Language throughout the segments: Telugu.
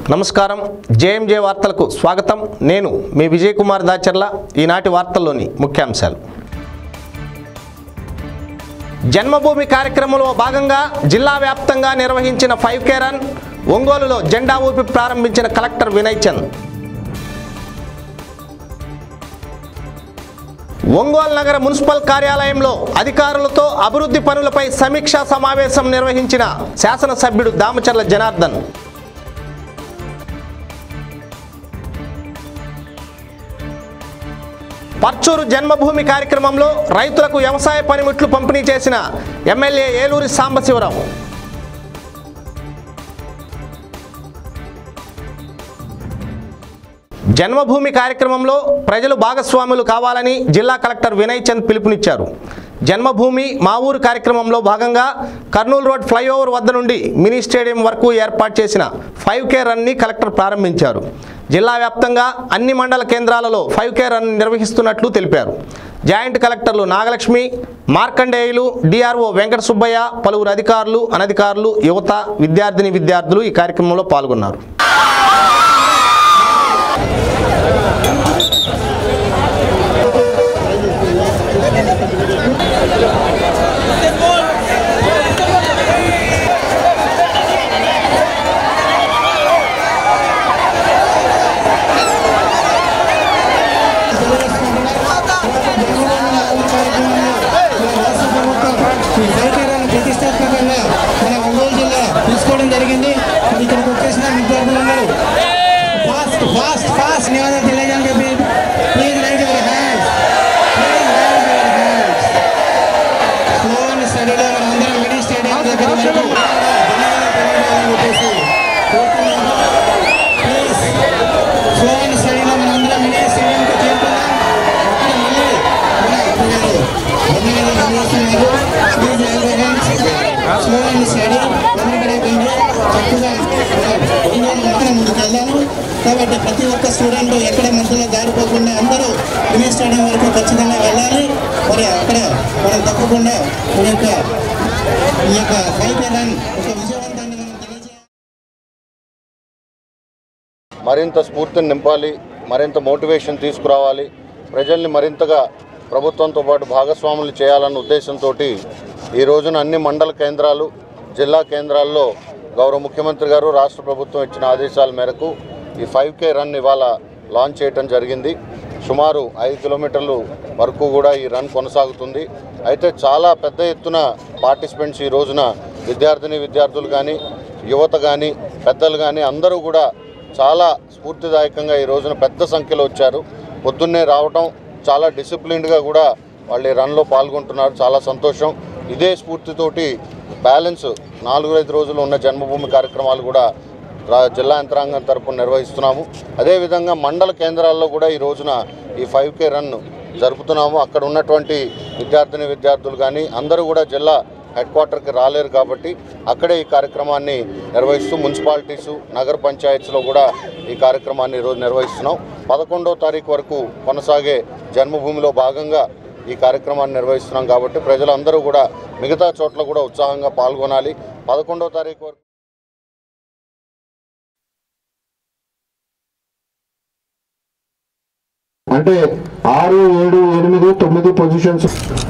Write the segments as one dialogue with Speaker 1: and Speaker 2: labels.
Speaker 1: నమస్కారం జేఎంజే వార్తలకు స్వాగతం నేను మీ విజయ్ కుమార్ దాచర్ల ఈనాటి వార్తల్లోని ముఖ్యాంశాలు జన్మభూమి కార్యక్రమంలో భాగంగా జిల్లా వ్యాప్తంగా నిర్వహించిన ఫైవ్ కే రన్ ఒంగోలులో జెండా ఊపి ప్రారంభించిన కలెక్టర్ వినయ్ చంద్ ఒంగోలు నగర మున్సిపల్ కార్యాలయంలో అధికారులతో అభివృద్ధి పనులపై సమీక్షా సమావేశం నిర్వహించిన శాసనసభ్యుడు దామచర్ల జనార్దన్ పర్చూరు జన్మభూమి కార్యక్రమంలో రైతులకు వ్యవసాయ పనిముట్లు పంపిణీ చేసిన ఎమ్మెల్యే ఏలూరి సాంబశివరావు జన్మభూమి కార్యక్రమంలో ప్రజలు భాగస్వాములు కావాలని జిల్లా కలెక్టర్ వినయ్ చంద్ పిలుపునిచ్చారు జన్మభూమి మా ఊరు కార్యక్రమంలో భాగంగా కర్నూలు రోడ్ ఫ్లైఓవర్ వద్ద నుండి మినీ స్టేడియం వరకు ఏర్పాటు చేసిన ఫైవ్ కే రన్ని కలెక్టర్ ప్రారంభించారు జిల్లా వ్యాప్తంగా అన్ని మండల కేంద్రాలలో ఫైవ్ కే రన్ నిర్వహిస్తున్నట్లు తెలిపారు జాయింట్ కలెక్టర్లు నాగలక్ష్మి మార్కండేయులు డిఆర్ఓ వెంకట సుబ్బయ్య పలువురు అధికారులు అనధికారులు యువత విద్యార్థిని విద్యార్థులు ఈ కార్యక్రమంలో పాల్గొన్నారు
Speaker 2: సౌకర్యాలను ప్రతిష్టాత్మకంగా మన ఒంగోలు జిల్లా తీసుకోవడం జరిగింది ఇక్కడికి వచ్చేసిన విద్యార్థులందరూ ఫాస్ట్ ఫాస్ట్ ఫాస్ట్ నివాదం తెలియజేయండి please raise your hands please raise your hands slow and స్టడీలో మనం అందరం మినీ స్టేడియం దగ్గర వరకు ధన్యవాదాలు తెలియజేయాలని చెప్పేసి కోరుతున్నాను ప్లీజ్ స్లో అండ్ స్టడీలో మనం అందరం మినీ స్టేడియంకి చేరుకున్నాం అక్కడ మళ్ళీ మన అప్పగారు ధన్యవాదాలు తెలియజేస్తున్నారు please raise your hands slow and steady వెనకడైపోయింది చక్కగా ఒంగోలు మాత్రం ముందుకు వెళ్ళాను కాబట్టి ప్రతి ఒక్క స్టూడెంట్ ఎక్కడ మధ్యలో దారిపోకుండా అందరూ మినీ స్టేడియం వరకు ఖచ్చితంగా వెళ్ళాలి మరి అక్కడ మనం తప్పకుండా ఈ యొక్క ఈ యొక్క ఫైవ్ రన్ ఒక విజయవంతంగా మనం తెలియజేయాలి
Speaker 3: మరింత స్ఫూర్తిని నింపాలి మరింత మోటివేషన్ తీసుకురావాలి ప్రజల్ని మరింతగా ప్రభుత్వంతో పాటు భాగస్వాములు చేయాలన్న ఉద్దేశంతో ఈ రోజున అన్ని మండల కేంద్రాలు జిల్లా కేంద్రాల్లో గౌరవ ముఖ్యమంత్రి గారు రాష్ట్ర ప్రభుత్వం ఇచ్చిన ఆదేశాల మేరకు ఈ ఫైవ్ కే రన్ ఇవాళ లాంచ్ చేయడం జరిగింది సుమారు ఐదు కిలోమీటర్లు వరకు కూడా ఈ రన్ కొనసాగుతుంది అయితే చాలా పెద్ద ఎత్తున పార్టిసిపెంట్స్ ఈ రోజున విద్యార్థిని విద్యార్థులు కానీ యువత కానీ పెద్దలు కానీ అందరూ కూడా చాలా స్ఫూర్తిదాయకంగా ఈ రోజున పెద్ద సంఖ్యలో వచ్చారు పొద్దున్నే రావటం చాలా డిసిప్లిన్డ్గా కూడా వాళ్ళు ఈ రన్లో పాల్గొంటున్నారు చాలా సంతోషం ఇదే స్ఫూర్తితోటి బ్యాలెన్స్ నాలుగు ఐదు రోజులు ఉన్న జన్మభూమి కార్యక్రమాలు కూడా రా- జిల్లా యంత్రాంగం తరపున నిర్వహిస్తున్నాము అదేవిధంగా మండల కేంద్రాల్లో కూడా ఈ రోజున ఈ ఫైవ్ కే రన్ జరుపుతున్నాము అక్కడ ఉన్నటువంటి విద్యార్థిని విద్యార్థులు కానీ అందరూ కూడా జిల్లా హెడ్ క్వార్టర్కి రాలేరు కాబట్టి అక్కడే ఈ కార్యక్రమాన్ని నిర్వహిస్తూ మున్సిపాలిటీసు నగర పంచాయత్స్లో కూడా ఈ కార్యక్రమాన్ని ఈరోజు నిర్వహిస్తున్నాం పదకొండో తారీఖు వరకు కొనసాగే జన్మభూమిలో భాగంగా ఈ కార్యక్రమాన్ని నిర్వహిస్తున్నాం కాబట్టి ప్రజలందరూ కూడా మిగతా చోట్ల కూడా ఉత్సాహంగా పాల్గొనాలి పదకొండో తారీఖు వరకు
Speaker 4: అంటే ఆరు ఏడు ఎనిమిది తొమ్మిది positions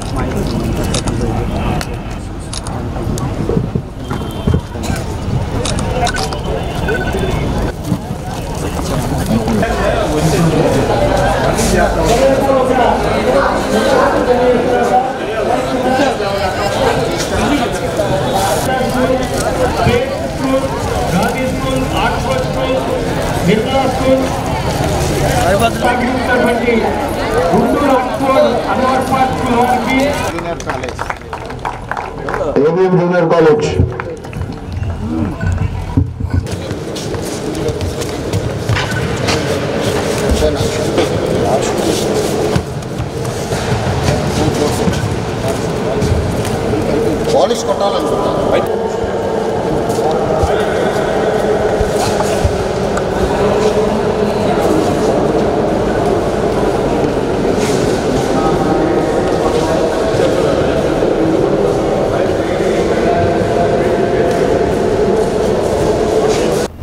Speaker 5: Gandhi school Oxford school మిర్లా స్కూల్ సహకరించినటువంటి Guntur Oxford Anwar park school వారికి
Speaker 3: సీనియర్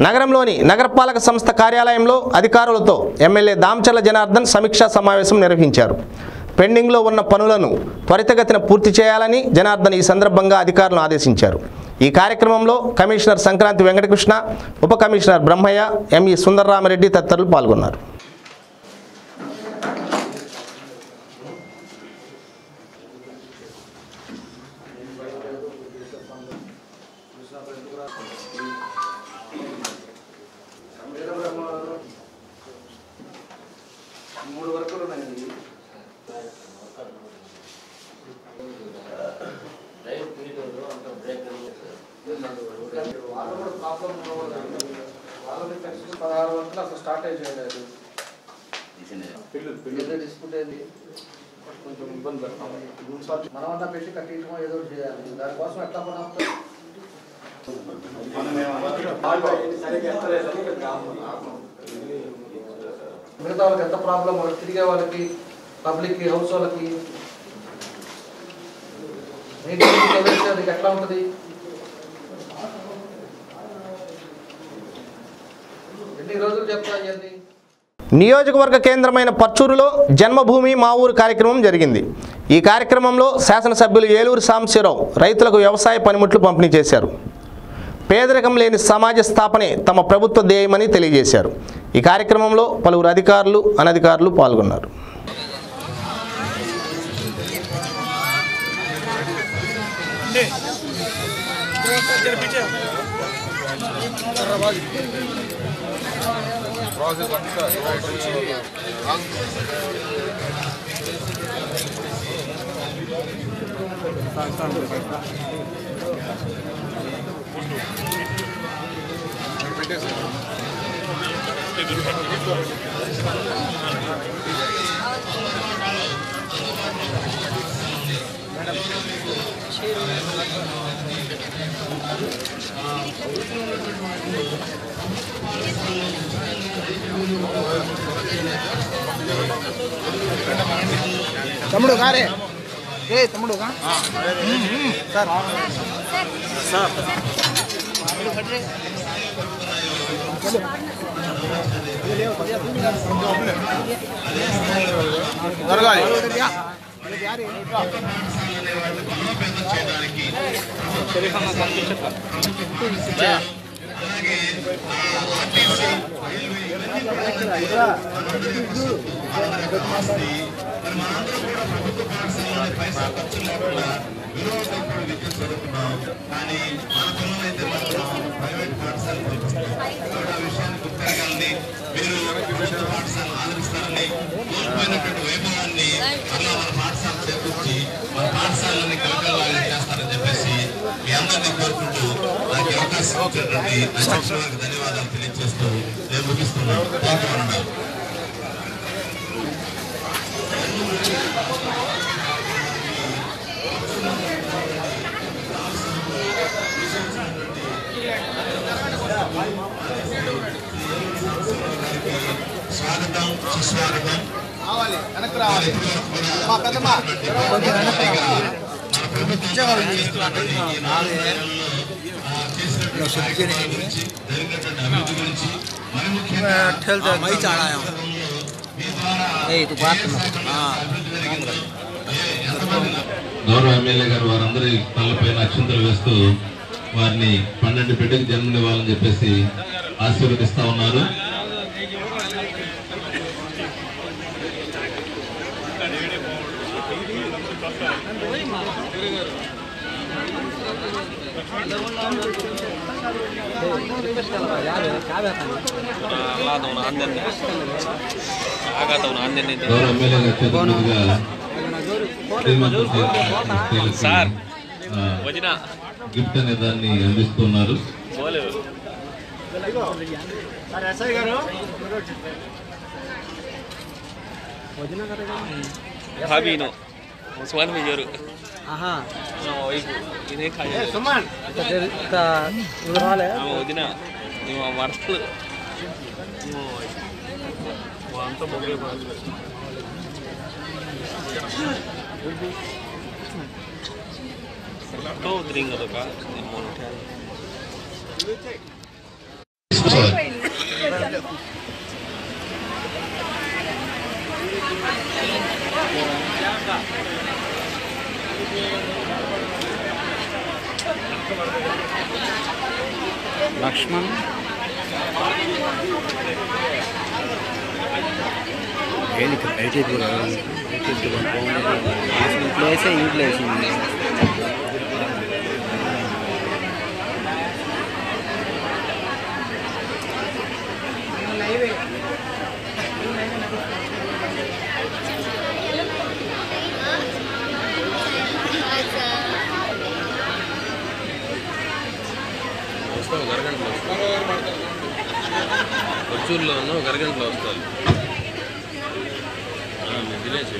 Speaker 1: నగరంలోని నగరపాలక సంస్థ కార్యాలయంలో అధికారులతో ఎమ్మెల్యే దామచర్ల జనార్దన్ సమీక్షా సమావేశం నిర్వహించారు పెండింగ్లో ఉన్న పనులను త్వరితగతిన పూర్తి చేయాలని జనార్దన్ ఈ సందర్భంగా అధికారులను ఆదేశించారు ఈ కార్యక్రమంలో కమిషనర్ సంక్రాంతి వెంకటకృష్ణ ఉప కమిషనర్ బ్రహ్మయ్య ఎంఈ సుందర్రామరెడ్డి తదితరులు పాల్గొన్నారు
Speaker 6: పదహారు వందలు అసలు స్టార్ట్ చేయలేదు ఏదో డిస్ప్యూట్ అయింది కొంచెం ఇబ్బంది పెడతాం మనమన్నా పెట్టి కట్టించమో ఏదో ఒకటి చేయాలి దానికోసం ఎట్లా పని ఆపుతాం? మిగతా వాళ్ళకి ఎంత ప్రాబ్లం వాళ్ళకి తిరిగే వాళ్ళకి పబ్లిక్కి హౌస్ వాళ్ళకి నీటి అది ఎట్లా ఉంటుంది ఎన్ని రోజులు చెప్తా ఇవన్నీ
Speaker 1: నియోజకవర్గ కేంద్రమైన పర్చూరులో జన్మభూమి మా ఊరు కార్యక్రమం జరిగింది ఈ కార్యక్రమంలో శాసనసభ్యులు ఏలూరు సాంబశివరావు రైతులకు వ్యవసాయ పనిముట్లు పంపిణీ చేశారు పేదరికం లేని సమాజ స్థాపనే తమ ప్రభుత్వ ధ్యేయమని తెలియజేశారు ఈ కార్యక్రమంలో పలువురు అధికారులు అనధికారులు పాల్గొన్నారు
Speaker 6: తమ్ముడు కారే ఏ తమ్ముడు కా సార్ రావాలి వెనక్కి రావాలి మా పెద్దమ్మ కొంచెం వెనక్కి రావాలి
Speaker 7: గౌరవ ఎమ్మెల్యే గారు వారందరి తలపైన అక్షంతలు వేస్తూ వారిని పన్నెండు బిడ్డకు జన్మనివ్వాలని చెప్పేసి ఆశీర్వదిస్తా ఉన్నారు గౌరవ ఎమ్మెల్యే గారి చేతుల మీదుగా శ్రీమంతులు చేతులకి, ఆ, గిఫ్ట్ అనే దాన్ని అందిస్తున్నారు
Speaker 8: ಭಾವಿನು ಸುಮನ್ ಮೇಜರು ವೈಫು ಇದೇ ಕಾಯಿ వదిన మేము వరసలు అంతా మొగ్గే వదిలింగ్ అదొక
Speaker 9: లక్ష్మణ్ ఏది ఇక్కడ బయట ఇది కూడా బయట ఇది కూడా బాగుంది. అసలు ఇట్లా వేసే ఇంట్లో వేసింది
Speaker 8: వస్తావు గరగంటలో కొచ్చూరులో ఉన్నావు గరగంటలో వస్తావు దినేష్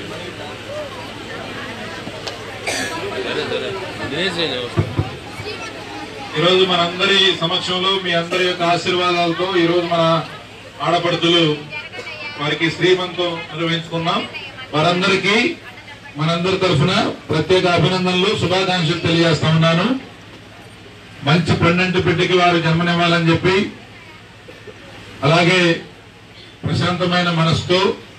Speaker 8: సరే సరే దినేష్ వస్తావు
Speaker 7: ఈరోజు మనందరి సమక్షంలో మీ అందరి యొక్క ఆశీర్వాదాలతో ఈరోజు మన ఆడపడుతులు వారికి శ్రీమంతం నిర్వహించుకున్నాం వారందరికీ మనందరి తరఫున ప్రత్యేక అభినందనలు శుభాకాంక్షలు తెలియజేస్తా ఉన్నాను మంచి పన్నెండు బిడ్డకి వారు జన్మనివ్వాలని చెప్పి అలాగే ప్రశాంతమైన మనసుతో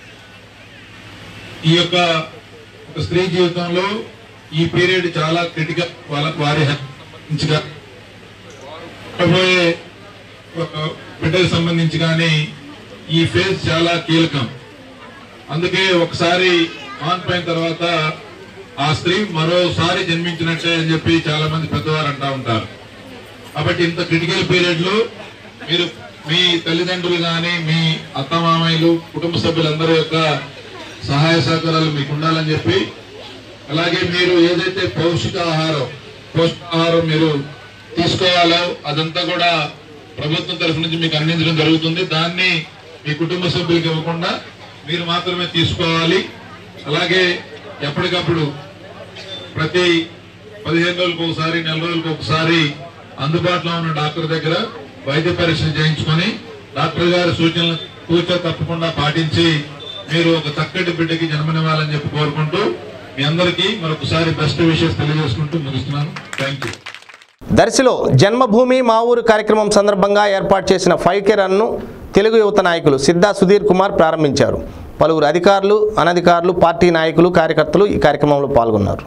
Speaker 7: ఈ యొక్క ఒక స్త్రీ జీవితంలో ఈ పీరియడ్ చాలా క్రిటికల్ వాళ్ళ వారి హెల్త్గా రాబోయే ఒక బిడ్డకు సంబంధించి కానీ ఈ ఫేజ్ చాలా కీలకం అందుకే ఒకసారి ఆన్ పోయిన తర్వాత ఆ స్త్రీ మరోసారి జన్మించినట్టే అని చెప్పి చాలా మంది పెద్దవారు అంటా ఉంటారు కాబట్టి ఇంత క్రిటికల్ పీరియడ్ లో మీరు మీ తల్లిదండ్రులు కానీ మీ అత్తమామయ్యలు కుటుంబ సభ్యులందరి యొక్క సహాయ సహకారాలు మీకు ఉండాలని చెప్పి అలాగే మీరు ఏదైతే పౌష్టికాహారం పౌష్టికాహారం మీరు తీసుకోవాలో అదంతా కూడా ప్రభుత్వం తరఫు నుంచి మీకు అందించడం జరుగుతుంది దాన్ని మీ కుటుంబ సభ్యులకు ఇవ్వకుండా మీరు మాత్రమే తీసుకోవాలి అలాగే ఎప్పటికప్పుడు ప్రతి పదిహేను రోజులకు ఒకసారి నెల రోజులకు ఒకసారి అందుబాటులో ఉన్న డాక్టర్ దగ్గర వైద్య పరీక్షలు చేయించుకొని డాక్టర్ గారి సూచనలు సూచన తప్పకుండా పాటించి మీరు ఒక చక్కటి బిడ్డకి జన్మనివ్వాలని చెప్పి కోరుకుంటూ మీ అందరికీ మరొకసారి బెస్ట్ విషయస్ తెలియజేసుకుంటూ ముగిస్తున్నాను థ్యాంక్ యూ
Speaker 1: దర్శిలో జన్మభూమి మా ఊరు కార్యక్రమం సందర్భంగా ఏర్పాటు చేసిన ఫైవ్ కే రన్ను తెలుగు యువత నాయకులు సిద్ధా సుధీర్ కుమార్ ప్రారంభించారు పలువురు అధికారులు అనధికారులు పార్టీ నాయకులు కార్యకర్తలు ఈ కార్యక్రమంలో పాల్గొన్నారు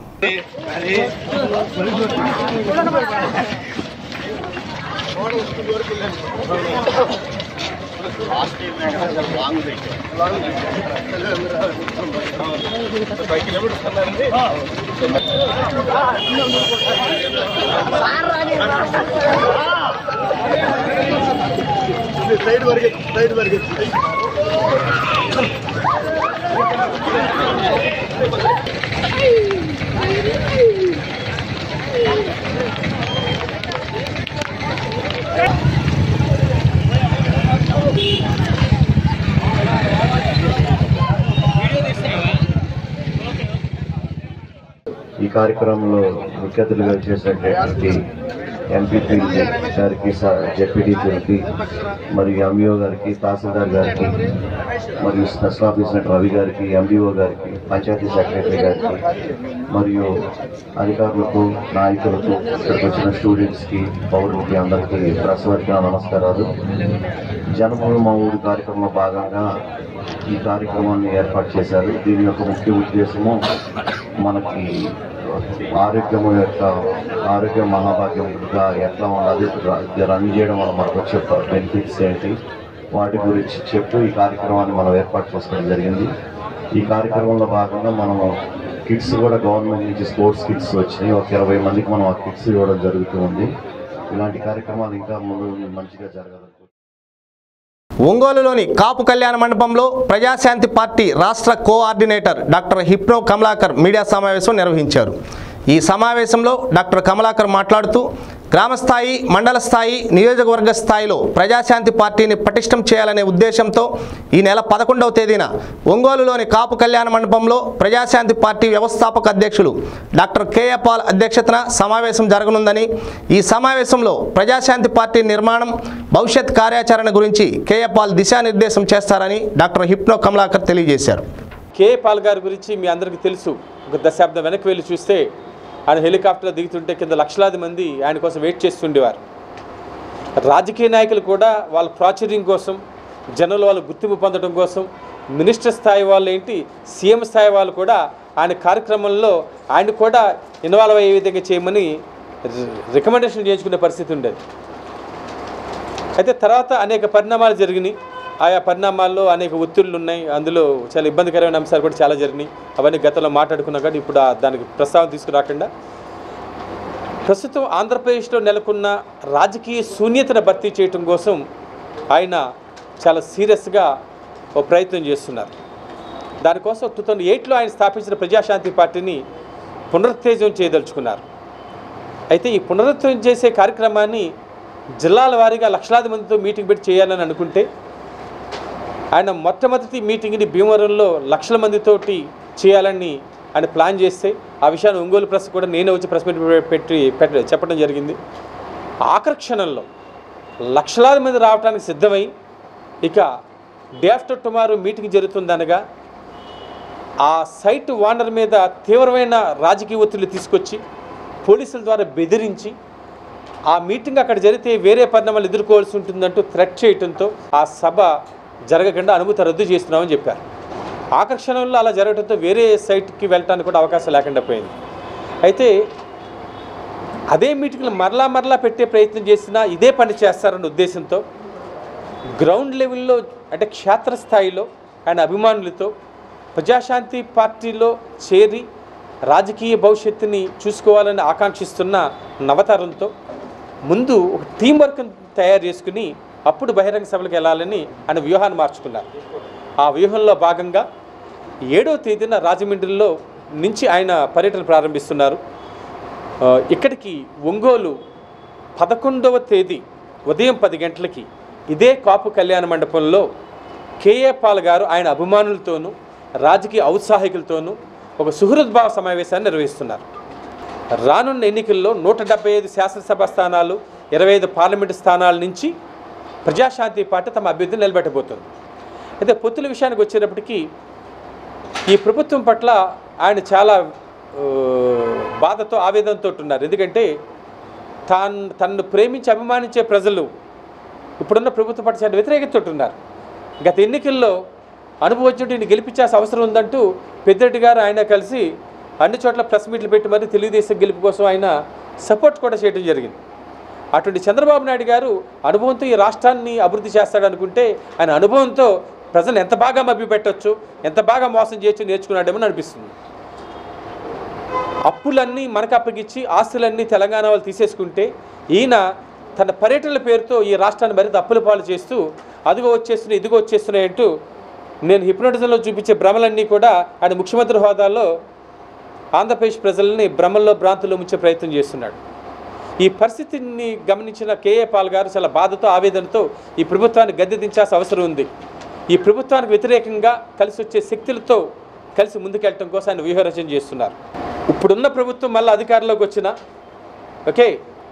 Speaker 10: ఈ కార్యక్రమంలో ముఖ్య అతిథులుగా చేసినటువంటి ఎంపీపీ గారికి జెడ్పీటీసీలకి మరియు ఎంఈఓ గారికి తహసీల్దార్ గారికి మరియు స్పెషల్ ఆఫీసర్ రవి గారికి ఎండిఓ గారికి పంచాయతీ సెక్రటరీ గారికి మరియు అధికారులకు నాయకులకు ఇక్కడికి వచ్చిన స్టూడెంట్స్కి పౌరులకి అందరికీ ప్రసవతిగా నమస్కారాలు జనభూమి మా ఊరు కార్యక్రమంలో భాగంగా ఈ కార్యక్రమాన్ని ఏర్పాటు చేశారు దీని యొక్క ముఖ్య ఉద్దేశము మనకి ఆరోగ్యము యొక్క ఆరోగ్య మహాభాగ్యంగా ఎట్లా ఉన్నది రన్ చేయడం వల్ల మనకు వచ్చే బెనిఫిట్స్ ఏంటి వాటి గురించి చెప్తూ ఈ కార్యక్రమాన్ని మనం ఏర్పాటు చేసుకోవడం జరిగింది ఈ కార్యక్రమంలో భాగంగా మనము కిట్స్ కూడా గవర్నమెంట్ నుంచి స్పోర్ట్స్ కిట్స్ వచ్చినాయి ఒక ఇరవై మందికి మనం ఆ కిట్స్ ఇవ్వడం జరుగుతూ ఉంది ఇలాంటి కార్యక్రమాలు ఇంకా ముందు మంచిగా జరగాలి
Speaker 1: ఒంగోలులోని కాపు కళ్యాణ మండపంలో ప్రజాశాంతి పార్టీ రాష్ట్ర coordinator doctor hypno Kamalakar media సమావేశం నిర్వహించారు ఈ సమావేశంలో డాక్టర్ కమలాకర్ మాట్లాడుతూ గ్రామస్థాయి మండల స్థాయి నియోజకవర్గ స్థాయిలో ప్రజాశాంతి పార్టీని పటిష్టం చేయాలనే ఉద్దేశంతో ఈ నెల పదకొండవ తేదీన ఒంగోలులోని కాపు కళ్యాణ మండపంలో ప్రజాశాంతి పార్టీ వ్యవస్థాపక అధ్యక్షులు డాక్టర్ కేఏ పాల్ అధ్యక్షతన సమావేశం జరగనుందని ఈ సమావేశంలో ప్రజాశాంతి పార్టీ నిర్మాణం భవిష్యత్ కార్యాచరణ గురించి కేఏ పాల్ దిశానిర్దేశం చేస్తారని డాక్టర్ హిప్నో కమలాకర్ తెలియజేశారు
Speaker 11: కే పాల్ గారి గురించి మీ అందరికీ తెలుసు ఒక దశాబ్దం వెనక్కి వెళ్ళి చూస్తే ఆయన హెలికాప్టర్లో దిగుతుంటే కింద లక్షలాది మంది ఆయన కోసం వెయిట్ చేస్తుండేవారు రాజకీయ నాయకులు కూడా వాళ్ళ ప్రాచుర్యం కోసం జనంలో వాళ్ళు గుర్తింపు పొందడం కోసం మినిస్టర్ స్థాయి వాళ్ళు ఏంటి సీఎం స్థాయి వాళ్ళు కూడా ఆయన కార్యక్రమంలో ఆయన కూడా ఇన్వాల్వ్ అయ్యే విధంగా చేయమని రికమెండేషన్ చేయించుకునే పరిస్థితి ఉండేది అయితే తర్వాత అనేక పరిణామాలు జరిగినాయి ఆయా పరిణామాల్లో అనేక ఒత్తిళ్ళు ఉన్నాయి అందులో చాలా ఇబ్బందికరమైన అంశాలు కూడా చాలా జరిగినాయి అవన్నీ గతంలో మాట్లాడుకున్నా కానీ ఇప్పుడు ఆ దానికి ప్రస్తావన తీసుకురాకుండా ప్రస్తుతం ఆంధ్రప్రదేశ్లో నెలకొన్న రాజకీయ శూన్యతను భర్తీ చేయటం కోసం ఆయన చాలా సీరియస్గా ఓ ప్రయత్నం చేస్తున్నారు దానికోసం టూ థౌజండ్ ఎయిట్లో ఆయన స్థాపించిన ప్రజాశాంతి పార్టీని పునరుత్తేజం చేయదలుచుకున్నారు అయితే ఈ పునరుద్ధరణ చేసే కార్యక్రమాన్ని జిల్లాల వారీగా లక్షలాది మందితో మీటింగ్ పెట్టి చేయాలని అనుకుంటే ఆయన మొట్టమొదటి మీటింగ్ని భీమవరంలో లక్షల మందితోటి చేయాలని ఆయన ప్లాన్ చేస్తే ఆ విషయాన్ని ఒంగోలు ప్రెస్ కూడా నేనే వచ్చి ప్రెస్ మీట్ పెట్టి పెట్టి చెప్పడం జరిగింది ఆఖరి క్షణంలో లక్షలాది మంది రావడానికి సిద్ధమై ఇక డే ఆఫ్టర్ టుమారో మీటింగ్ జరుగుతుందనగా ఆ సైట్ ఓనర్ మీద తీవ్రమైన రాజకీయ ఒత్తిళ్లు తీసుకొచ్చి పోలీసుల ద్వారా బెదిరించి ఆ మీటింగ్ అక్కడ జరిగితే వేరే పరిణామాలు ఎదుర్కోవాల్సి ఉంటుందంటూ థ్రెట్ చేయడంతో ఆ సభ జరగకుండా అనుమతి రద్దు చేస్తున్నామని చెప్పారు ఆఖరి క్షణంలో అలా జరగడంతో వేరే సైట్కి వెళ్ళడానికి కూడా అవకాశం లేకుండా పోయింది అయితే అదే మీటింగ్లు మరలా మరలా పెట్టే ప్రయత్నం చేసినా ఇదే పని చేస్తారన్న ఉద్దేశంతో గ్రౌండ్ లెవెల్లో అంటే క్షేత్రస్థాయిలో ఆయన అభిమానులతో ప్రజాశాంతి పార్టీలో చేరి రాజకీయ భవిష్యత్తుని చూసుకోవాలని ఆకాంక్షిస్తున్న నవతరంతో ముందు ఒక టీం వర్క్ తయారు చేసుకుని అప్పుడు బహిరంగ సభలకు వెళ్ళాలని ఆయన వ్యూహాన్ని మార్చుకున్నారు ఆ వ్యూహంలో భాగంగా ఏడో తేదీన రాజమండ్రిలో నుంచి ఆయన పర్యటన ప్రారంభిస్తున్నారు ఆ, ఇక్కడికి ఒంగోలు పదకొండవ తేదీ ఉదయం పది గంటలకి ఇదే కాపు కళ్యాణ మండపంలో కేఏ పాల్ గారు ఆయన అభిమానులతోనూ రాజకీయ ఔత్సాహికులతోనూ ఒక సుహృద్భావ సమావేశాన్ని నిర్వహిస్తున్నారు రానున్న ఎన్నికల్లో నూట డెబ్బై ఐదు శాసనసభ స్థానాలు ఇరవై ఐదు పార్లమెంటు స్థానాల నుంచి ప్రజాశాంతి పార్టీ తమ అభ్యర్థిని నిలబెట్టబోతుంది అయితే పొత్తుల విషయానికి వచ్చేటప్పటికి ఈ ప్రభుత్వం పట్ల ఆయన చాలా ఆ, బాధతో ఆవేదనతో ఉన్నారు ఎందుకంటే తాను తనను ప్రేమించి అభిమానించే ప్రజలు ఇప్పుడున్న ప్రభుత్వ పట్ల చాలా వ్యతిరేకతతో ఉన్నారు గత ఎన్నికల్లో అనుభవజ్ఞుడిని గెలిపించాల్సిన అవసరం ఉందంటూ పెద్దిరెడ్డి గారు ఆయన కలిసి అన్ని చోట్ల ప్రెస్ మీట్లు పెట్టి మరి తెలుగుదేశం గెలుపు కోసం ఆయన సపోర్ట్ కూడా చేయడం జరిగింది అటువంటి చంద్రబాబు నాయుడు గారు అనుభవంతో ఈ రాష్ట్రాన్ని అభివృద్ధి చేస్తాడు అనుకుంటే ఆయన అనుభవంతో ప్రజలు ఎంత బాగా మభ్యపెట్టొచ్చు ఎంత బాగా మోసం చేయొచ్చు నేర్చుకున్నాడేమో అనిపిస్తుంది అప్పులన్నీ మనకు అప్పగించి ఆస్తులన్నీ తెలంగాణ వాళ్ళు తీసేసుకుంటే ఈయన తన పర్యటనల పేరుతో ఈ రాష్ట్రాన్ని మరింత అప్పుల పాలు చేస్తూ అదిగో వచ్చేస్తున్నాయి ఇదిగో వచ్చేస్తున్నాయి అంటూ నేను హిప్నోటిజంలో చూపించే భ్రమలన్నీ కూడా ఆయన ముఖ్యమంత్రి హోదాలో ఆంధ్రప్రదేశ్ ప్రజల్ని భ్రమల్లో భ్రాంతుల్లో ముంచే ప్రయత్నం చేస్తున్నాడు ఈ పరిస్థితిని గమనించిన కేఏ పాల్ గారు చాలా బాధతో ఆవేదనతో ఈ ప్రభుత్వాన్ని గద్దె దించాల్సిన అవసరం ఉంది ఈ ప్రభుత్వానికి వ్యతిరేకంగా కలిసి వచ్చే శక్తులతో కలిసి ముందుకెళ్ళటం కోసం ఆయన వ్యూహరచన చేస్తున్నారు ఇప్పుడున్న ప్రభుత్వం మళ్ళీ అధికారంలోకి వచ్చిన ఓకే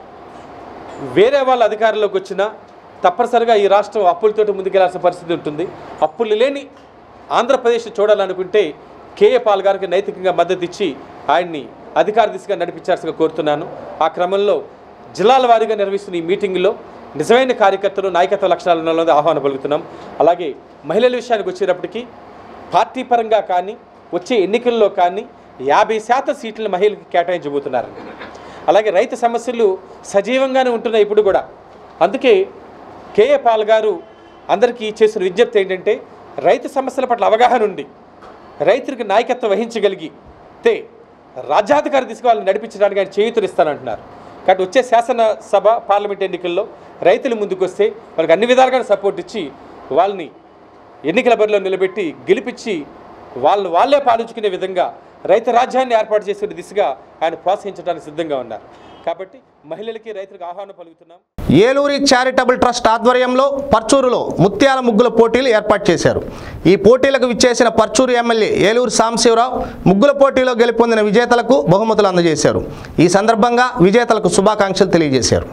Speaker 11: వేరే వాళ్ళ అధికారంలోకి వచ్చినా తప్పనిసరిగా ఈ రాష్ట్రం అప్పులతోటి ముందుకెళ్లాల్సిన పరిస్థితి ఉంటుంది అప్పులు లేని ఆంధ్రప్రదేశ్ చూడాలనుకుంటే కేఏ పాల్ గారికి నైతికంగా మద్దతు ఇచ్చి ఆయన్ని అధికార దిశగా నడిపించాల్సిగా కోరుతున్నాను ఆ క్రమంలో జిల్లాల వారీగా నిర్వహిస్తున్న ఈ మీటింగ్లో నిజమైన కార్యకర్తలు నాయకత్వ లక్షణాలు ఉన్న వాళ్ళని ఆహ్వానం పలుకుతున్నాం అలాగే మహిళల విషయానికి వచ్చేటప్పటికి పార్టీ పరంగా కానీ వచ్చే ఎన్నికల్లో కానీ యాభై శాతం సీట్లను మహిళలకు కేటాయించబోతున్నారు అలాగే రైతు సమస్యలు సజీవంగానే ఉంటున్నాయి ఇప్పుడు కూడా అందుకే కేఏ పాల్ గారు అందరికీ చేసిన విజ్ఞప్తి ఏంటంటే రైతు సమస్యల పట్ల అవగాహన ఉండి రైతులకు నాయకత్వం వహించగలిగి తే రాజ్యాధికార దిశగా వాళ్ళని నడిపించడానికి ఆయన చేయూతనిస్తానంటున్నారు కాబట్టి వచ్చే శాసనసభ పార్లమెంట్ ఎన్నికల్లో రైతులు ముందుకు వస్తే వాళ్ళకి అన్ని విధాలుగా సపోర్ట్ ఇచ్చి వాళ్ళని ఎన్నికల బరిలో నిలబెట్టి గెలిపించి వాళ్ళు వాళ్ళే పాలించుకునే విధంగా రైతు రాజ్యాన్ని ఏర్పాటు చేసే దిశగా ఆయన ప్రోత్సహించడానికి సిద్ధంగా ఉన్నారు కాబట్టి మహిళలకి రైతులకు ఆహ్వానం పలుకుతున్నాం
Speaker 1: ఏలూరి చారిటబుల్ ట్రస్ట్ ఆధ్వర్యంలో పర్చూరులో ముత్యాల ముగ్గుల పోటీలు ఏర్పాటు చేశారు ఈ పోటీలకు విచ్చేసిన పర్చూరు ఎమ్మెల్యే ఏలూరు సాంబశివరావు ముగ్గుల పోటీలో గెలుపొందిన విజేతలకు బహుమతులు అందజేశారు ఈ సందర్భంగా విజేతలకు శుభాకాంక్షలు తెలియజేశారు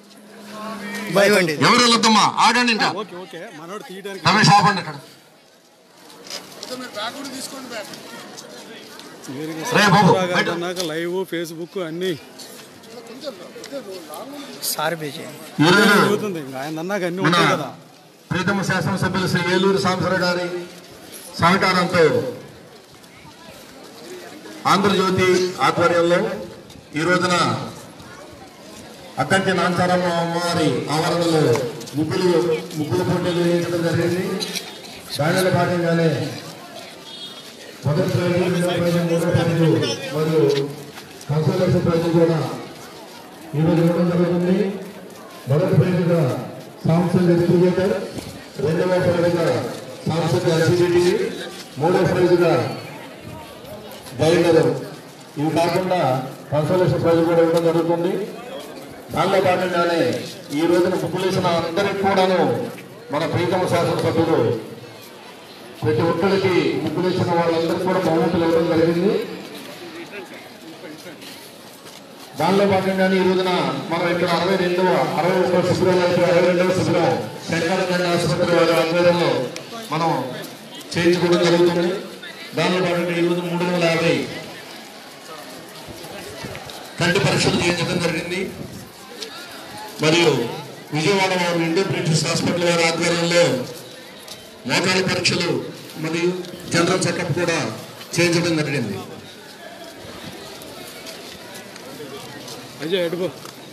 Speaker 12: ఎవరు వెళ్ళొద్దమ్మా ఆగండి ఇంకా రమేష్ ఆపండి అక్కడ రే బాబు, బయట.
Speaker 13: అన్నాక లైవ్ ఫేస్బుక్ అన్ని
Speaker 14: సార్ పేజీ
Speaker 13: అవుతుంది ఇంకా ఆయన అన్నాక అన్ని ఉంటాయి కదా
Speaker 12: ప్రీతమ శాసనసభ్యులు శ్రీ ఏలూరు సాంబశివరావు గారి సహకారంతో ఆంధ్రజ్యోతి ఆధ్వర్యంలో ఈ రోజున అక్కంటి నాంచారమ్మ అమ్మవారి ఆవరణలో ముగ్గులు ముగ్గుల పోటీలు వేయించడం జరిగింది దానిలో భాగంగానే మొదటి ప్రైజు రెండో ప్రైజు మూడో ప్రైజు మరియు కన్సల్టేషన్ ప్రైజు కూడా ఈరోజు ఇవ్వడం జరుగుతుంది మొదటి ప్రైజుగా సాంసంగ్ డిస్ట్రిబ్యూటర్ రెండవ ప్రైజుగా సాంసంగ్ ఎల్సిడిటి మూడవ ప్రైజుగా జైనర్ ఇవి కాకుండా కన్సల్టేషన్ ప్రైజు కూడా ఇవ్వడం జరుగుతుంది దానిలో భాగంగానే ఈ రోజున ముగ్గులేసిన అందరికి కూడాను మన ప్రీతమ శాసనసభ్యులు ప్రతి ఒక్కరికి ముగ్గులేసిన వాళ్ళందరికీ కూడా బహుమతులు ఇవ్వడం జరిగింది దానిలో భాగంగానే ఈ రోజున మనం ఇక్కడ అరవై రెండవ అరవై ఒకటో శిబిరం అయితే అరవై రెండవ శిబిరం శంకరగండ ఆసుపత్రి వారి ఆధ్వర్యంలో మనం చేయించుకోవడం జరుగుతుంది దానిలో భాగంగా ఈ రోజు మూడు వందల యాభై కంటి పరీక్షలు చేయించడం జరిగింది మరియు విజయవాడ వారు ఇండో బ్రిటిష్ హాస్పిటల్ వారి ఆధ్వర్యంలో మోకాల పరీక్షలు మరియు జనరల్ చెకప్ కూడా చేయించడం జరిగింది
Speaker 13: అజయ్ ఎడుకో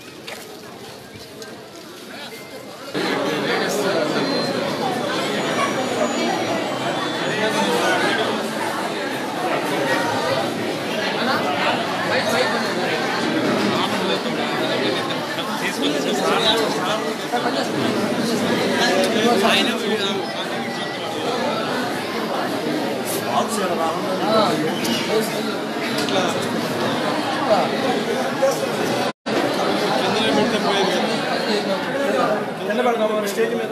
Speaker 6: కింద పడదాం స్టేజ్ మీద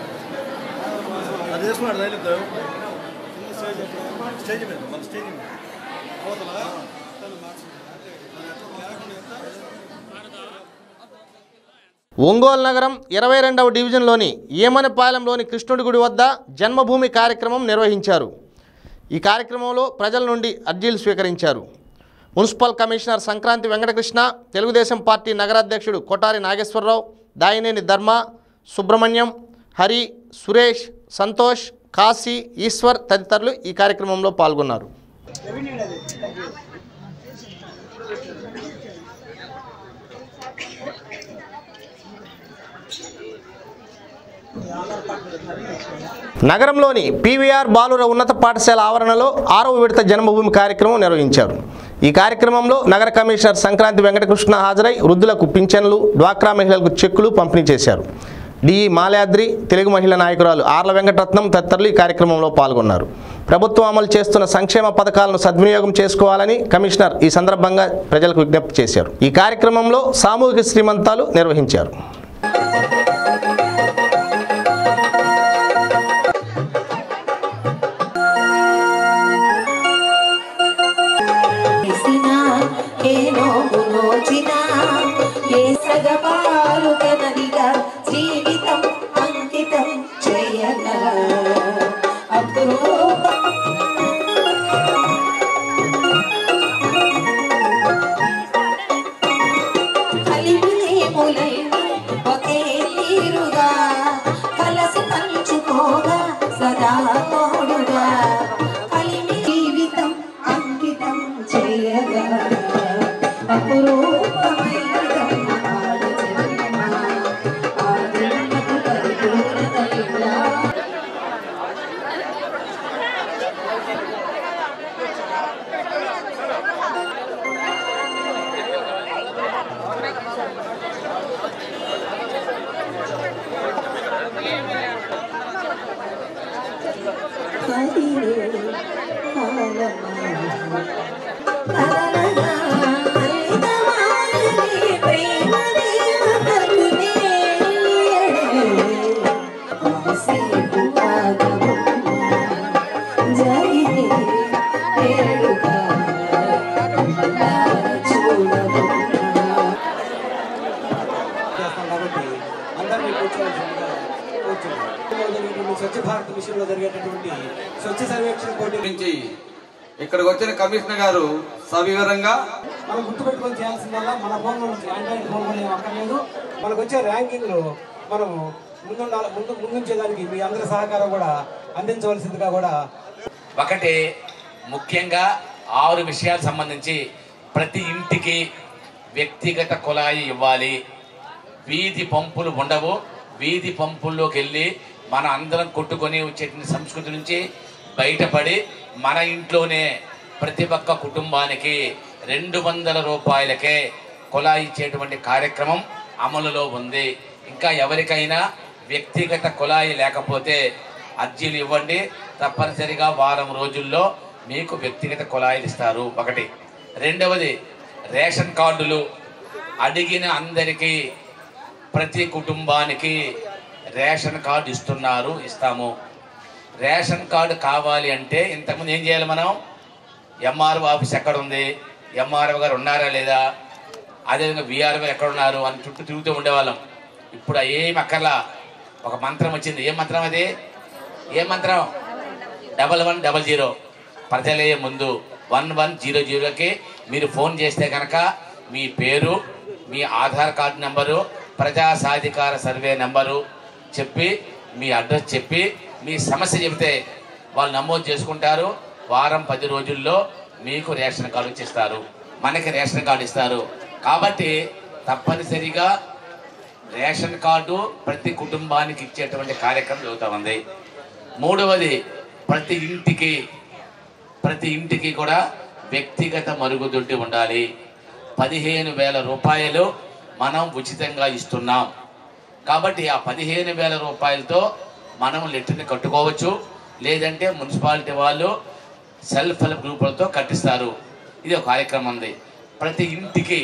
Speaker 6: అది వేసుకున్నాడు రైలు స్టేజ్ మీద మన స్టేజ్ మీద
Speaker 1: ఒంగోలు నగరం ఇరవై రెండవ డివిజన్లోని ఏమనపాలెంలోని కృష్ణుడి గుడి వద్ద జన్మభూమి కార్యక్రమం నిర్వహించారు ఈ కార్యక్రమంలో ప్రజల నుండి అర్జీలు స్వీకరించారు municipal commissioner Sankranti Venkatakrishna Telugu Desam party నగరాధ్యక్షుడు కొటారి నాగేశ్వరరావు దాయినేని ధర్మ సుబ్రహ్మణ్యం హరి సురేష్ సంతోష్ కాశీ ఈశ్వర్ తదితరులు ఈ కార్యక్రమంలో పాల్గొన్నారు నగరంలోని పీవీఆర్ బాలుర ఉన్నత పాఠశాల ఆవరణలో ఆరవ విడత జన్మభూమి కార్యక్రమం నిర్వహించారు ఈ కార్యక్రమంలో నగర కమిషనర్ సంక్రాంతి వెంకటకృష్ణ హాజరై వృద్ధులకు పింఛన్లు డ్వాక్రా మహిళలకు చెక్కులు పంపిణీ చేశారు డిఈ మాల్యాద్రి తెలుగు మహిళా నాయకురాలు ఆర్ల వెంకటరత్నం తదితరులు ఈ కార్యక్రమంలో పాల్గొన్నారు ప్రభుత్వం అమలు చేస్తున్న సంక్షేమ పథకాలను సద్వినియోగం చేసుకోవాలని కమిషనర్ ఈ సందర్భంగా ప్రజలకు విజ్ఞప్తి చేశారు ఈ కార్యక్రమంలో సామూహిక శ్రీమంతాలు నిర్వహించారు
Speaker 14: జీవితం అంకితం చేయగల అపురూప కలిమిలేములైన ఒకే తీరుగా కలసి పంచుకోగా సదా తోడుగా కలిమి జీవితం అంకితం చేయగా అపురూపమైన ఆడు జన్మ ఆ జన్మకు పరిపూర్ణతయుడా
Speaker 6: చేస్తాం కాబట్టి అందరినీ కూర్చోవలసిందిగా కూర్చున్నాం జరిగేటువంటి స్వచ్ఛ భారత్ మిషన్ లో జరిగేటటువంటి స్వచ్ఛ సర్వేక్షణ పోటీ
Speaker 15: నుంచి ఇక్కడికి వచ్చిన కమిషనర్ గారు సవివరంగా
Speaker 6: మనం గుర్తుపెట్టుకొని చేయాల్సిందల్లా మన ఫోన్ నుంచి ఆండ్రాయిడ్ ఫోన్ కూడా ఏం అక్కర్లేదు మనకు వచ్చే ర్యాంకింగ్ లో మనం ముందు ముందు ముందుంచేదానికి మీ అందరి సహకారం కూడా అందించవలసిందిగా కూడా
Speaker 16: ఒకటి ముఖ్యంగా ఆరు విషయాలు సంబంధించి ప్రతి ఇంటికి వ్యక్తిగత కుళాయి ఇవ్వాలి వీధి పంపులు ఉండవు వీధి పంపుల్లోకి వెళ్ళి మన అందరం కొట్టుకొని వచ్చే సంస్కృతి నుంచి బయటపడి మన ఇంట్లోనే ప్రతి ఒక్క కుటుంబానికి రెండు వందల రూపాయలకే కుళాయి ఇచ్చేటువంటి కార్యక్రమం అమలులో ఉంది ఇంకా ఎవరికైనా వ్యక్తిగత కుళాయి లేకపోతే అర్జీలు ఇవ్వండి తప్పనిసరిగా వారం రోజుల్లో మీకు వ్యక్తిగత కుళాయిలు ఇస్తారు ఒకటి రెండవది రేషన్ కార్డులు అడిగిన అందరికీ ప్రతి కుటుంబానికి రేషన్ కార్డు ఇస్తున్నారు ఇస్తాము రేషన్ కార్డు కావాలి అంటే ఇంతకుముందు ఏం చేయాలి మనం ఎంఆర్ఓ ఆఫీస్ ఎక్కడ ఉంది ఎంఆర్ఓ గారు ఉన్నారా లేదా అదేవిధంగా విఆర్ఓ ఎక్కడ ఉన్నారు అని చుట్టూ తిరుగుతూ ఉండేవాళ్ళం ఇప్పుడు ఏం అక్కర్లా ఒక మంత్రం వచ్చింది ఏ మంత్రం అది ఏ మంత్రం డబల్ వన్ డబల్ జీరో ప్రజలే ముందు వన్ వన్ జీరో జీరోకి మీరు ఫోన్ చేస్తే కనుక మీ పేరు మీ ఆధార్ కార్డు నెంబరు ప్రజా సాధికార సర్వే నెంబరు చెప్పి మీ అడ్రస్ చెప్పి మీ సమస్య చెబితే వాళ్ళు నమోదు చేసుకుంటారు వారం పది రోజుల్లో మీకు రేషన్ కార్డు ఇచ్చిస్తారు మనకి రేషన్ కార్డు ఇస్తారు కాబట్టి తప్పనిసరిగా రేషన్ కార్డు ప్రతి కుటుంబానికి ఇచ్చేటువంటి కార్యక్రమం జరుగుతూ ఉంది మూడవది ప్రతి ఇంటికి ప్రతి ఇంటికి కూడా వ్యక్తిగత మరుగుదొడ్డి ఉండాలి పదిహేను వేల రూపాయలు మనం ఉచితంగా ఇస్తున్నాం కాబట్టి ఆ పదిహేను వేల రూపాయలతో మనం లెట్రిని కట్టుకోవచ్చు లేదంటే మున్సిపాలిటీ వాళ్ళు సెల్ఫ్ హెల్ప్ గ్రూపులతో కట్టిస్తారు ఇది ఒక కార్యక్రమం ఉంది ప్రతి ఇంటికి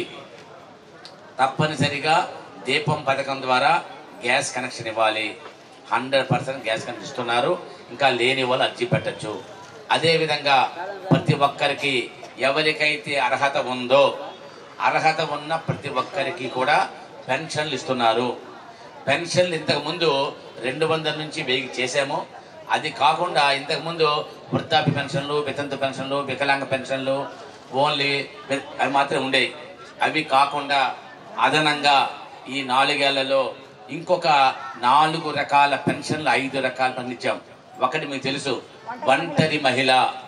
Speaker 16: తప్పనిసరిగా దీపం పథకం ద్వారా గ్యాస్ కనెక్షన్ ఇవ్వాలి హండ్రెడ్ పర్సెంట్ గ్యాస్ కనెక్షన్ ఇస్తున్నారు ఇంకా లేని వాళ్ళు అర్జీ పెట్టచ్చు అదేవిధంగా ప్రతి ఒక్కరికి ఎవరికైతే అర్హత ఉందో అర్హత ఉన్న ప్రతి ఒక్కరికి కూడా పెన్షన్లు ఇస్తున్నారు పెన్షన్లు ఇంతకుముందు రెండు వందల నుంచి వెయ్యి చేశాము అది కాకుండా ఇంతకుముందు వృద్ధాప్య పెన్షన్లు వితంతు పెన్షన్లు వికలాంగ పెన్షన్లు ఓన్లీ అవి మాత్రం ఉండేవి అవి కాకుండా అదనంగా ఈ నాలుగేళ్లలో ఇంకొక నాలుగు రకాల పెన్షన్లు ఐదు రకాల పెన్షన్ ఇచ్చాం ఒకటి మీకు తెలుసు ఒంటరి మహిళ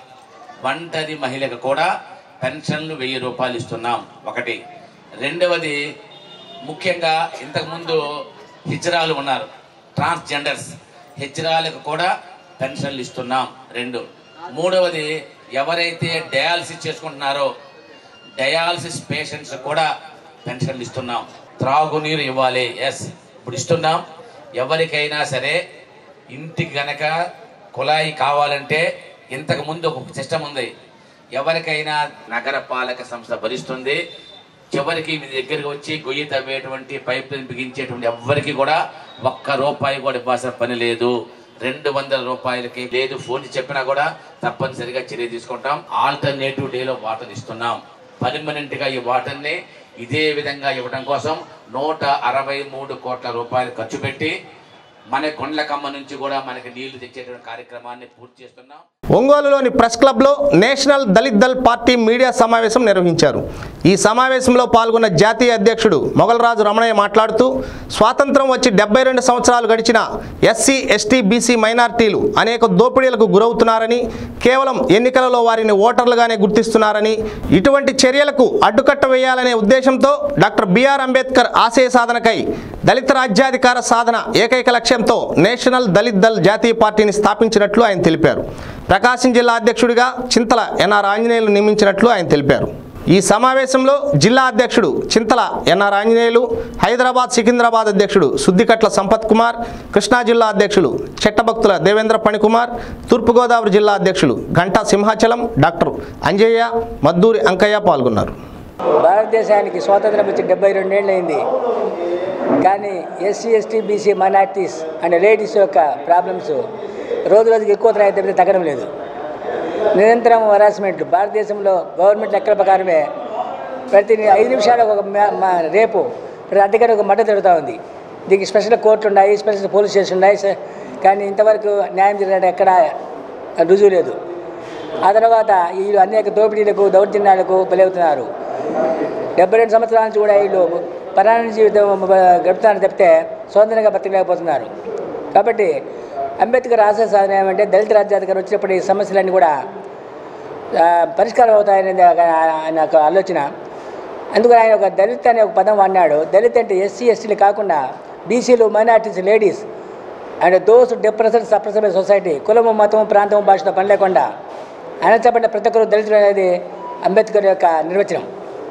Speaker 16: ఒంటరి మహిళకు కూడా పెన్షన్లు వెయ్యి రూపాయలు ఇస్తున్నాం ఒకటి రెండవది ముఖ్యంగా ఇంతకుముందు హిజ్రాలు ఉన్నారు ట్రాన్స్జెండర్స్ హిజ్రాలకు కూడా పెన్షన్లు ఇస్తున్నాం రెండు మూడవది ఎవరైతే డయాలసిస్ చేసుకుంటున్నారో డయాలసిస్ పేషెంట్స్ కూడా పెన్షన్లు ఇస్తున్నాం త్రాగునీరు ఇవ్వాలి ఎస్ ఇప్పుడు ఇస్తున్నాం ఎవరికైనా సరే ఇంటికి గనక కుళాయి కావాలంటే ఇంతకు ముందు ఒక సిస్టమ్ ఉంది ఎవరికైనా నగర పాలక సంస్థ భరిస్తుంది చివరికి మీ దగ్గరికి వచ్చి గొయ్యి తవ్వేటువంటి పైప్ బిగించేటువంటి ఎవ్వరికి కూడా ఒక్క రూపాయి కూడా ఇవ్వాల్సిన పని లేదు రెండు వందల రూపాయలకి లేదు ఫోన్ చెప్పినా కూడా తప్పనిసరిగా చర్య తీసుకుంటాం ఆల్టర్నేటివ్ డేలో వాటర్ ఇస్తున్నాం పర్మనెంట్ గా ఈ వాటర్ ని ఇదే విధంగా ఇవ్వడం కోసం నూట అరవై మూడు కోట్ల రూపాయలు ఖర్చు పెట్టి మన కొండలకమ్మ నుంచి కూడా మనకి నీళ్లు తెచ్చేటువంటి కార్యక్రమాన్ని పూర్తి చేస్తున్నాం
Speaker 1: ఒంగోలులోని ప్రెస్ క్లబ్లో national Dalit Dal party media సమావేశం నిర్వహించారు ఈ సమావేశంలో పాల్గొన్న జాతీయ అధ్యక్షుడు మొగలరాజు రమణయ్య మాట్లాడుతూ స్వాతంత్రం వచ్చి డెబ్బై రెండు సంవత్సరాలు గడిచిన ఎస్సీ ఎస్టీ బీసీ మైనార్టీలు అనేక దోపిడీలకు గురవుతున్నారని కేవలం ఎన్నికలలో వారిని ఓటర్లుగానే గుర్తిస్తున్నారని ఇటువంటి చర్యలకు అడ్డుకట్ట వేయాలనే ఉద్దేశంతో డాక్టర్ బిఆర్ అంబేద్కర్ ఆశయ సాధనకై దళిత రాజ్యాధికార సాధన ఏకైక లక్ష్యంతో నేషనల్ దళిత్ దళ్ జాతీయ పార్టీని స్థాపించినట్లు ఆయన తెలిపారు ప్రకాశం జిల్లా అధ్యక్షుడిగా చింతల ఎన్ఆర్ ఆంజనేయులు నియమించినట్లు ఆయన తెలిపారు ఈ సమావేశంలో జిల్లా అధ్యక్షుడు చింతల ఎన్ఆర్ ఆంజనేయులు హైదరాబాద్ సికింద్రాబాద్ అధ్యక్షుడు సుద్దికట్ల సంపత్ కుమార్ కృష్ణా జిల్లా అధ్యక్షులు చెట్టభక్తుల దేవేంద్ర పణికుమార్ తూర్పుగోదావరి జిల్లా అధ్యక్షులు ఘంటా సింహాచలం డాక్టర్ అంజయ్య మద్దూరి అంకయ్య పాల్గొన్నారు
Speaker 17: భారతదేశానికి స్వాతంత్రం వచ్చి డెబ్బై రెండేళ్ళు అయింది కానీ SC ST BC minorities and ladies యొక్క ప్రాబ్లమ్స్ రోజు రోజుకి ఎక్కువ తరగతి తగ్గడం లేదు నిరంతరం హరాస్మెంట్ భారతదేశంలో గవర్నమెంట్ లెక్కల ప్రకారమే ప్రతి ఐదు నిమిషాలకు ఒక మ- మ- రేపు ప్రతి అధికారి ఒక మద్దతు జరుగుతూ ఉంది దీనికి స్పెషల్ కోర్టులు ఉన్నాయి స్పెషల్ పోలీస్ స్టేషన్ ఉన్నాయి స- కానీ ఇంతవరకు న్యాయం జరిగినట్టు ఎక్కడ రుజువు లేదు ఆ తర్వాత వీళ్ళు అనేక దోపిడీలకు దౌర్జన్యాలకు బలవుతున్నారు డెబ్బై రెండు సంవత్సరాల నుంచి కూడా వీళ్ళు పరాణ జీవితం గడుపుతారని చెప్తే స్వతంత్రంగా బతకలేకపోతున్నారు కాబట్టి అంబేద్కర్ ఆశయ సాధన ఏమంటే దళిత రాజ్యాధికారం వచ్చినప్పుడు ఈ సమస్యలన్నీ కూడా ఆ, పరిష్కారం అవుతాయనేది ఆయన ఆయన ఒక ఆలోచన అందుకు ఆయన ఒక దళిత్ అనే ఒక పదం వాడినాడు దళిత్ అంటే ఎస్సీ ఎస్టీలు కాకుండా బీసీలు minorities ladies and those depression suppressible society కులము మతము ప్రాంతము భాషతో పని లేకుండా అణచబడిన ప్రతి ఒక్కరు దళితులు అనేది అంబేద్కర్ యొక్క నిర్వచనం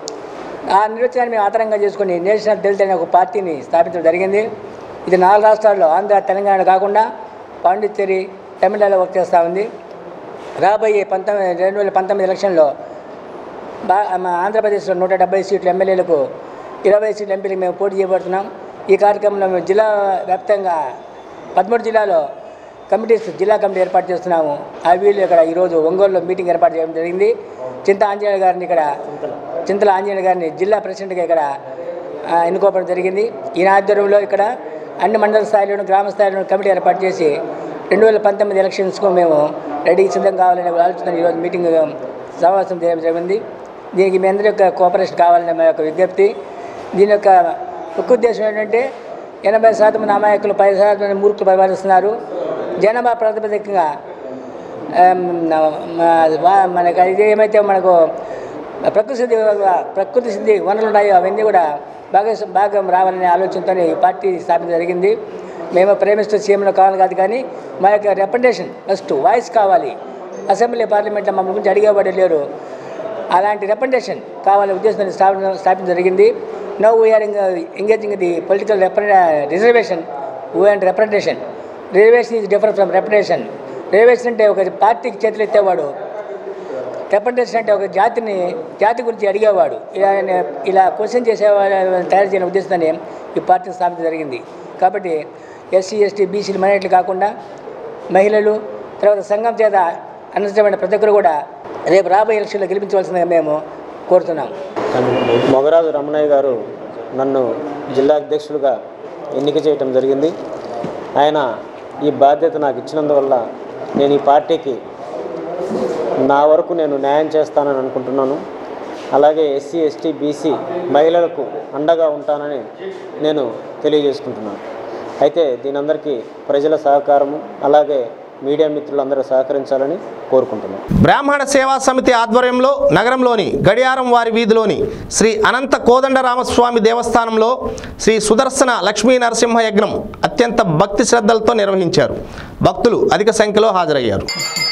Speaker 17: ఆ నిర్వచనాన్ని మేము ఆధారంగా చేసుకుని నేషనల్ దళిత్ అనే ఒక పార్టీని స్థాపించడం జరిగింది ఇది నాలుగు రాష్ట్రాల్లో ఆంధ్ర తెలంగాణ కాకుండా పాండిచ్చేరి తమిళనాడులో వర్క్ చేస్తూ ఉంది రాబోయే పంతొమ్మిది రెండు వేల పంతొమ్మిది ఎలక్షన్లో బా మా ఆంధ్రప్రదేశ్లో నూట డెబ్బై సీట్లు ఎమ్మెల్యేలకు ఇరవై సీట్లు ఎంపీలకు మేము పోటీ చేయబడుతున్నాం ఈ కార్యక్రమంలో మేము జిల్లా వ్యాప్తంగా పదమూడు జిల్లాలో కమిటీస్ జిల్లా కమిటీ ఏర్పాటు చేస్తున్నాము ఆ వీళ్ళు ఇక్కడ ఈరోజు ఒంగోలులో మీటింగ్ ఏర్పాటు చేయడం జరిగింది చింత ఆంజనేయ గారిని ఇక్కడ చింతల ఆంజనేయ గారిని జిల్లా ప్రెసిడెంట్గా ఇక్కడ ఆ, ఎన్నుకోవడం జరిగింది ఈయన ఆధ్వర్యంలో ఇక్కడ అన్ని మండల స్థాయిలోనూ గ్రామ స్థాయిలోనూ కమిటీ ఏర్పాటు చేసి రెండు వేల పంతొమ్మిది ఎలక్షన్స్కు మేము రెడీ సిద్ధం కావాలనే ఆలోచన ఈరోజు మీటింగ్ సమావేశం చేయడం జరిగింది దీనికి మీ అందరి యొక్క కోఆపరేషన్ కావాలనే మా యొక్క విజ్ఞప్తి దీని యొక్క ముఖ్య ఉద్దేశం ఏంటంటే ఎనభై శాతం మంది అమాయకులు పది శాతం మంది మూర్ఖులు పరిపాలిస్తున్నారు జనాభా ప్రాతిపదికగా ఆమ్, మ- వా- మనకి ఇది ఏమైతే మనకు ప్రకృతి సిద్ధి ప్రకృతి సిద్ధి వనరులు ఉన్నాయో అవన్నీ కూడా బాగా భాగం రావాలనే ఆలోచనతో ఈ పార్టీ స్థాపించడం జరిగింది మేము ప్రేమిస్తూ సీఎంలో కావాలి కాదు కానీ మా యొక్క రిప్రజెంటేషన్ ఫస్ట్ వాయిస్ కావాలి అసెంబ్లీ పార్లమెంట్లో మమ్మల్ని గురించి అడిగేవాడు లేరు అలాంటి రిప్రజెంటేషన్ కావాలనే ఉద్దేశంతో స్థాపన స్థాపించడం జరిగింది no we are engaging the political reservation we and representation reservation is different from representation reservation అంటే ఒక పార్టీకి చేతులు ఎత్తేవాడు రిప్రజెంటేషన్ అంటే ఒక జాతిని జాతి గురించి అడిగేవాడు ఇలా ఇలా క్వశ్చన్ చేసేవాడు తయారు చేయని ఉద్దేశంతోనే ఈ పార్టీ స్థాపించడం జరిగింది కాబట్టి ఎస్సీ ఎస్టీ బీసీలు మైనార్టీలు కాకుండా మహిళలు తర్వాత సంఘం చేత అనుసరించబడిన ప్రతి ఒక్కరు కూడా రేపు రాబోయే ఎలక్షన్లో గెలిపించవలసిందిగా మేము కోరుతున్నాం
Speaker 18: మొగరాజు రమణయ్య గారు నన్ను జిల్లా అధ్యక్షులుగా ఎన్నిక చేయటం జరిగింది ఆయన ఈ బాధ్యత నాకు ఇచ్చినందువల్ల నేను ఈ పార్టీకి నా వరకు నేను న్యాయం చేస్తానని అనుకుంటున్నాను అలాగే ఎస్సీ ఎస్టీ బీసీ మహిళలకు అండగా ఉంటానని నేను తెలియజేసుకుంటున్నాను అయితే దీనందరికీ ప్రజల సహకారము అలాగే మీడియా మిత్రులందరూ సహకరించాలని కోరుకుంటున్నాను
Speaker 1: బ్రాహ్మణ సేవా సమితి ఆధ్వర్యంలో నగరంలోని గడియారం వారి వీధిలోని శ్రీ అనంత కోదండరామస్వామి దేవస్థానంలో శ్రీ సుదర్శన లక్ష్మీ నరసింహ యజ్ఞం అత్యంత భక్తి శ్రద్ధలతో నిర్వహించారు భక్తులు అధిక సంఖ్యలో హాజరయ్యారు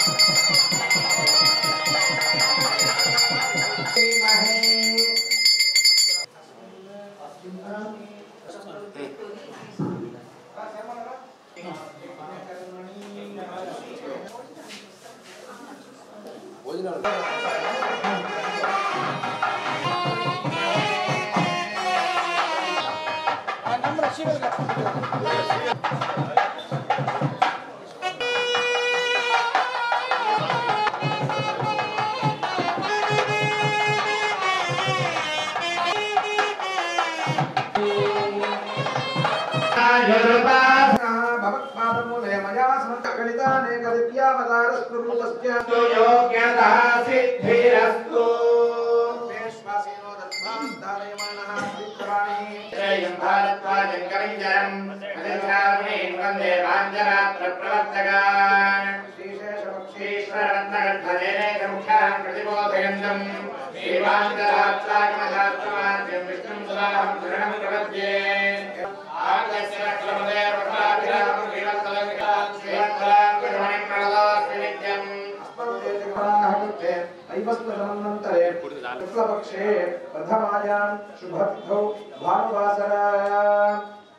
Speaker 19: शुक्लपक्षे प्रथमायां शुभर्थौ भानुवासरायां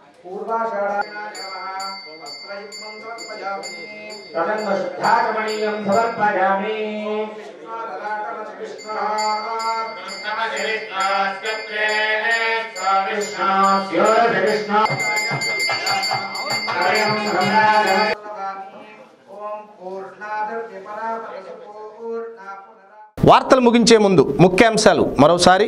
Speaker 19: पूर्वाषाढायुक्तं समर्पयामि
Speaker 1: వార్తలు ముగించే ముందు ముఖ్యాంశాలు మరోసారి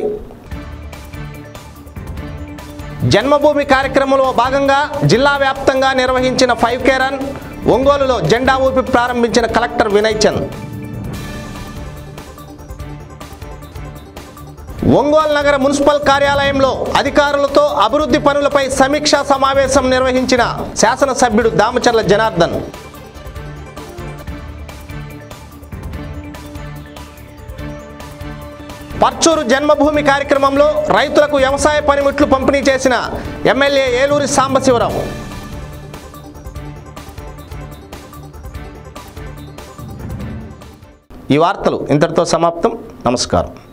Speaker 1: జన్మభూమి కార్యక్రమంలో భాగంగా జిల్లా వ్యాప్తంగా నిర్వహించిన ఫైవ్ కే రన్ ఒంగోలులో జెండా ఊపి ప్రారంభించిన కలెక్టర్ వినయ్ చంద్ ఒంగోలు నగర మున్సిపల్ కార్యాలయంలో అధికారులతో అభివృద్ధి పనులపై సమీక్షా సమావేశం నిర్వహించిన శాసనసభ్యుడు దామచర్ల జనార్దన్ పర్చూరు జన్మభూమి కార్యక్రమంలో రైతులకు వ్యవసాయ పనిముట్లు పంపిణీ చేసిన ఎమ్మెల్యే ఏలూరి సాంబశివరావు ఈ వార్తలు ఇంతటితో సమాప్తం నమస్కారం